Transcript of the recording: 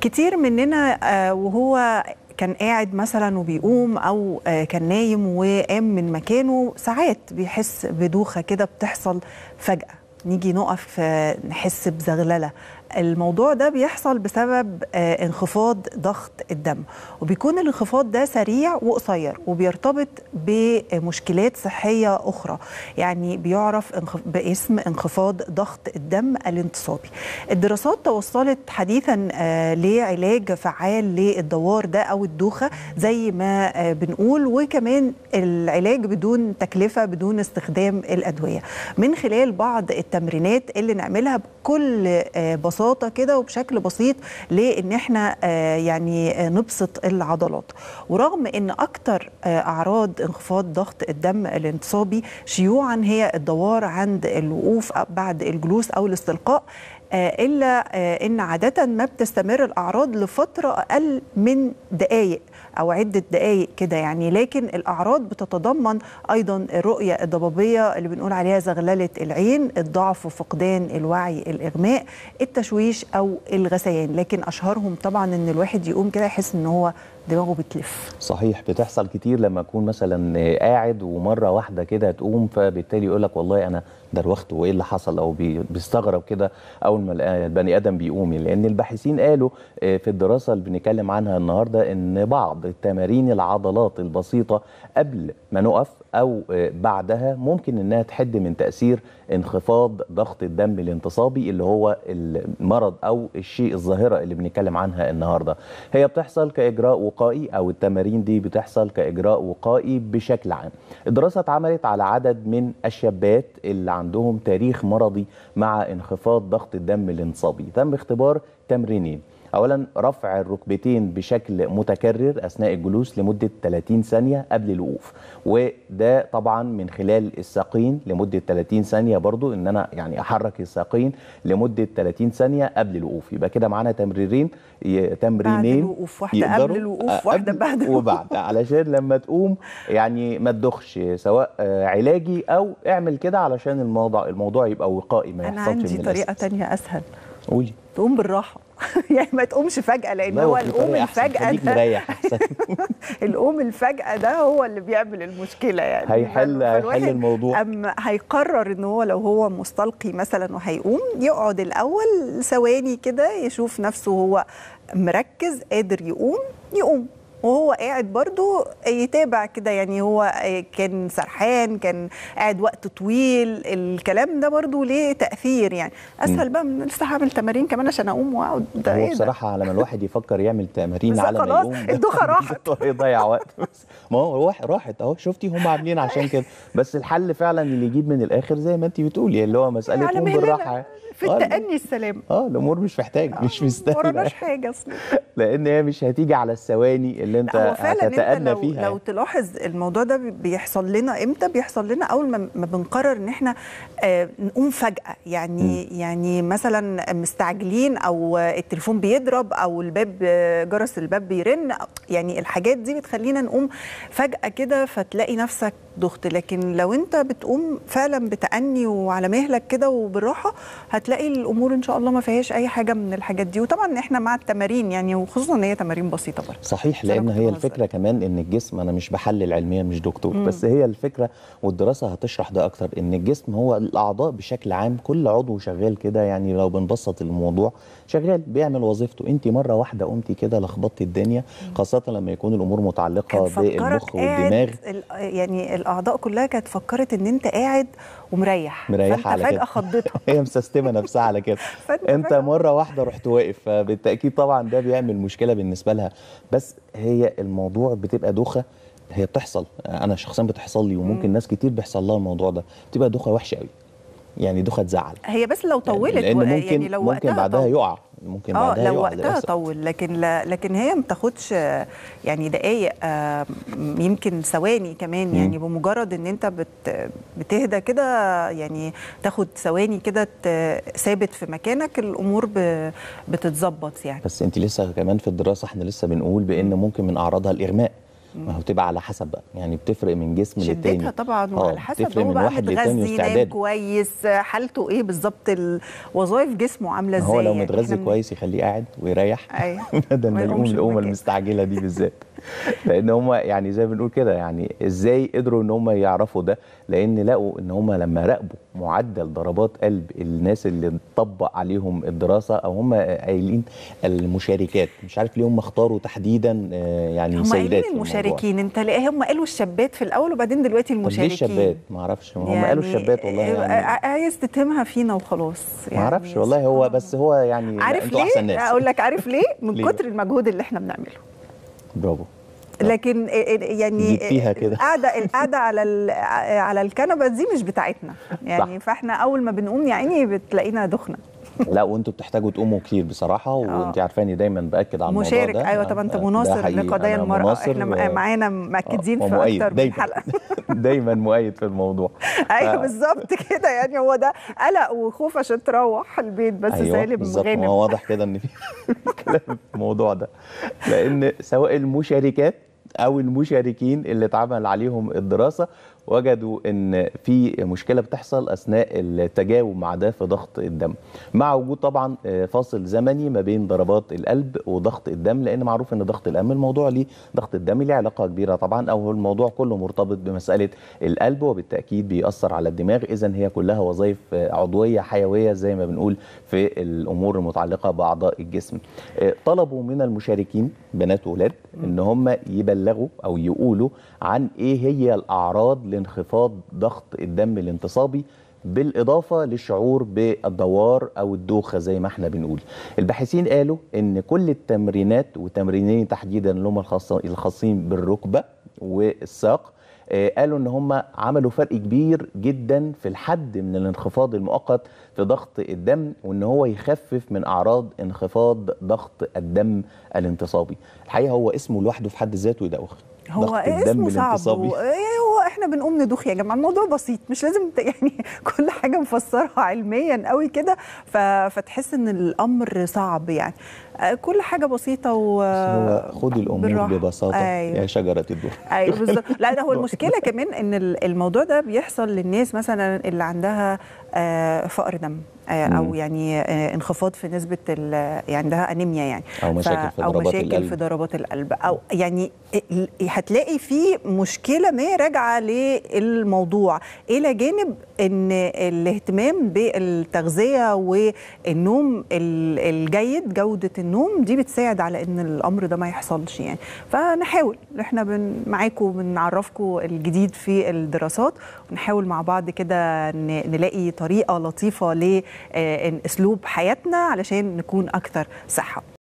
كتير مننا آه، وهو كان قاعد مثلا وبيقوم او آه، كان نايم وقام من مكانه ساعات بيحس بدوخه كده بتحصل فجاه نيجي نقف آه، نحس بزغلله الموضوع ده بيحصل بسبب آه، انخفاض ضغط الدم وبيكون الانخفاض ده سريع وقصير وبيرتبط بمشكلات صحية أخرى يعني بيعرف انخ- باسم انخفاض ضغط الدم الانتصابي الدراسات توصلت حديثا آه، لعلاج فعال للدوار ده أو الدوخة زي ما آه، بنقول وكمان العلاج بدون تكلفة بدون استخدام الأدوية من خلال بعض التمرينات اللي نعملها بكل آه، بساطة كده وبشكل بسيط لأن احنا آه، يعني آه، نبسط العضلات ورغم أن أكتر آه، أعراض انخفاض ضغط الدم الانتصابي شيوعا هي الدوار عند الوقوف بعد الجلوس أو الاستلقاء آه، إلا آه، أن عادة ما بتستمر الأعراض لفترة أقل من دقايق أو عدة دقايق كده يعني لكن الأعراض بتتضمن أيضا الرؤية الضبابية اللي بنقول عليها زغللة العين الضعف وفقدان الوعي الإغماء التشويش أو الغثيان لكن أشهرهم طبعا أن الواحد يقوم كده يحس أن هو دماغه بتلف صحيح بتحصل كتير لما اكون مثلا قاعد ومره واحده كده تقوم فبالتالي يقول لك والله انا دروخت وايه اللي حصل او بي- بيستغرب كده اول ما البني ادم بيقوم لان الباحثين قالوا آه، في الدراسه اللي بنتكلم عنها النهارده ان بعض التمارين العضلات البسيطه قبل ما نقف او آه، بعدها ممكن انها تحد من تاثير انخفاض ضغط الدم الانتصابي اللي هو المرض او الشيء الظاهره اللي بنتكلم عنها النهارده هي بتحصل كاجراء وقائي او التمارين دي بتحصل كاجراء وقائي بشكل عام الدراسه اتعملت على عدد من الشابات اللي عندهم تاريخ مرضي مع انخفاض ضغط الدم الانتصابي تم اختبار تمرينين اولا رفع الركبتين بشكل متكرر اثناء الجلوس لمده 30 ثانيه قبل الوقوف وده طبعا من خلال الساقين لمده 30 ثانيه برضو ان انا يعني احرك الساقين لمده 30 ثانيه قبل الوقوف يبقى كده معانا تمريرين ي- تمرينين الوقوف، واحدة يقدروا- قبل الوقوف، آه، واحدة قبل بعد الوقوف. وبعد علشان لما تقوم يعني ما تدخش سواء آه، علاجي او اعمل كده علشان الموضوع الموضوع يبقى وقائي ما أنا يحصلش عندي من طريقة الأساس. تانية أسهل قولي تقوم بالراحة يعني ما تقومش فجأة لأن لا، هو في القوم طريقة أحسن. الفجأة خليك ده مريح احسن القوم الفجأة ده هو اللي بيعمل المشكلة يعني هيحل- فالواحد هيحل الموضوع. أما هيقرر إن هو لو هو مستلقي مثلا وهيقوم يقعد الأول ثواني كده يشوف نفسه هو مركز قادر يقوم يقوم وهو قاعد برضو يتابع كده يعني هو كان سرحان كان قاعد وقت طويل الكلام ده برضو ليه تأثير يعني أسهل بقى من لسه هعمل تمارين كمان عشان أقوم وأقعد ده هو إيه ده؟ بصراحه على ما الواحد يفكر يعمل تمارين بس على ما خلاص، يقوم الدوخة راحت. يضيع وقت بس ما هو راح- راحت اهو شفتي هم عاملين عشان كده بس الحل فعلا اللي يجيب من الاخر زي ما انت بتقولي اللي هو مساله على قوم مهلنا بالراحه في آه، التأني السلام اه الامور مش محتاج مش ما مستاهله وراناش حاجه اصلا لان هي مش هتيجي على الثواني اللي انت هو فعلا انت هتتأنى لو فيها لو تلاحظ الموضوع ده بي- بيحصل لنا امتى بيحصل لنا اول ما ما بنقرر ان احنا آه نقوم فجاه يعني م. يعني مثلا مستعجلين او التليفون بيضرب او الباب آه، جرس الباب بيرن يعني الحاجات دي بتخلينا نقوم فجاه كده فتلاقي نفسك دخت لكن لو انت بتقوم فعلا بتأني وعلى مهلك كده وبالراحه هتلاقي الامور ان شاء الله ما فيهاش اي حاجه من الحاجات دي وطبعا احنا مع التمارين يعني وخصوصا ان هي تمارين بسيطه برضه صحيح بس أنا لان كنت هي بهزر. الفكره كمان ان الجسم انا مش بحلل علميا مش دكتور مم. بس هي الفكره والدراسه هتشرح ده اكتر ان الجسم هو الاعضاء بشكل عام كل عضو شغال كده يعني لو بنبسط الموضوع شغال بيعمل وظيفته انت مره واحده قمتي كده لخبطتي الدنيا خاصه لما يكون الامور متعلقه كان فكرك بالمخ والدماغ قاعد ال- يعني الاعضاء كلها كانت فكرت ان انت قاعد ومريح مريحه فانت على فجاه كده خضتها هي مسستمه نفسها على كده فأنت انت فجأة- مره واحده رحت واقف فبالتاكيد طبعا ده بيعمل مشكله بالنسبه لها بس هي الموضوع بتبقى دوخه هي بتحصل انا شخصيا بتحصل لي وممكن ناس كتير بيحصل لها الموضوع ده بتبقى دوخه وحشه قوي يعني دوخه تزعل هي بس لو طولت لان و- ممكن يعني لو ممكن وقتها بعدها طول. يقع ممكن اه بعدها لو يقع وقتها للأسف. طول لكن لا لكن هي ما بتاخدش آه، يعني دقايق آه، يمكن ثواني كمان يعني بمجرد ان انت بت بتهدى كده يعني تاخد ثواني كده ت- ثابت في مكانك الامور ب- بتتظبط يعني بس انت لسه كمان في الدراسه احنا لسه بنقول بان ممكن من اعراضها الاغماء ما هو تبقى على حسب بقى يعني بتفرق من جسم للتاني شدتها طبعا آه، وعلى حسب بتفرق هو من بقى واحد للتاني متغذي نام واستعداده كويس حالته ايه بالظبط ال- وظائف جسمه عامله ازاي هو لو يعني متغذي إحنا من- كويس يخليه قاعد ويريح أيوة. بدل ما ما يقوم يقومش القومه المكان. المستعجله دي بالذات لان هم يعني زي ما بنقول كده يعني ازاي قدروا ان هم يعرفوا ده لان لقوا ان هم لما راقبوا معدل ضربات قلب الناس اللي طبق عليهم الدراسه او هم قايلين المشاركات مش عارف ليه هم اختاروا تحديدا آه، يعني هم سيدات قايلين في الموضوع. المشاركين انت لاقي هم قالوا الشابات في الاول وبعدين دلوقتي طب ليه المشاركين الشابات ما اعرفش هم قالوا الشابات والله آه، يعني آه، عايز تتهمها فينا وخلاص ما اعرفش والله هو بس هو يعني عارف انتوا احسن ليه؟ ناس اقول لك عارف ليه؟ من ليه؟ كتر المجهود اللي احنا بنعمله برافو لكن يعني جيت فيها كده. القعده القعده على ال- على الكنبه دي مش بتاعتنا يعني صح. فاحنا اول ما بنقوم يا عيني بتلاقينا دخنه لا وانتوا بتحتاجوا تقوموا كتير بصراحه وانت عارفاني دايما باكد على الموضوع مشارك ده ايوه طبعا انت ده مناصر حقيقي. لقضايا أنا المراه مناصر احنا و- معانا مأكدين آه، في ومؤيد اكتر من دايما حلقه دايما مؤيد في الموضوع ايوه ف- بالظبط كده يعني هو ده قلق وخوف عشان تروح البيت بس ايوه سالم بالظبط غانم هو واضح كده ان في كلام في الموضوع ده لان سواء المشاركات او المشاركين اللي اتعمل عليهم الدراسه وجدوا ان في مشكله بتحصل اثناء التجاوب مع ده في ضغط الدم مع وجود طبعا آه، فاصل زمني ما بين ضربات القلب وضغط الدم لان معروف ان ضغط القلب الموضوع ليه ضغط الدم ليه علاقه كبيره طبعا او الموضوع كله مرتبط بمساله القلب وبالتاكيد بيأثر على الدماغ اذا هي كلها وظائف آه، عضويه حيويه زي ما بنقول في الامور المتعلقه باعضاء الجسم آه، طلبوا من المشاركين بنات واولاد ان هم يبلغوا او يقولوا عن ايه هي الاعراض لانخفاض ضغط الدم الانتصابي بالاضافه للشعور بالدوار او الدوخه زي ما احنا بنقول الباحثين قالوا ان كل التمرينات وتمرينين تحديدا اللي هم الخاص- الخاصين بالركبه والساق آه، قالوا ان هم عملوا فرق كبير جدا في الحد من الانخفاض المؤقت في ضغط الدم وان هو يخفف من اعراض انخفاض ضغط الدم الانتصابي الحقيقه هو اسمه لوحده في حد ذاته يدوخ هو ضغط اسمه صعب الانتصابي. و- إيه هو احنا بنقوم ندوخ يا جماعه الموضوع بسيط مش لازم ت- يعني كل حاجه مفسرها علميا قوي كده ف- فتحس ان الامر صعب يعني آه، كل حاجه بسيطه و بس هو خد الامور بالراحة. ببساطه أيوة. يا شجره الدر ايوه بالظبط لا ده هو المشكله كمان ان ال- الموضوع ده بيحصل للناس مثلا اللي عندها آه، فقر دم آه، او مم. يعني آه، انخفاض في نسبه ال- يعني عندها انيميا يعني أو مشاكل في او ضربات مشاكل القلب. في ضربات القلب او يعني ال- هتلاقي في مشكله ما راجعه للموضوع الى جانب ان الاهتمام بالتغذيه والنوم ال- الجيد جوده النوم دي بتساعد على ان الامر ده ما يحصلش يعني فنحاول احنا بن معاكم بنعرفكم الجديد في الدراسات ونحاول مع بعض كده ن- نلاقي طريقه لطيفه لاسلوب حياتنا علشان نكون اكثر صحه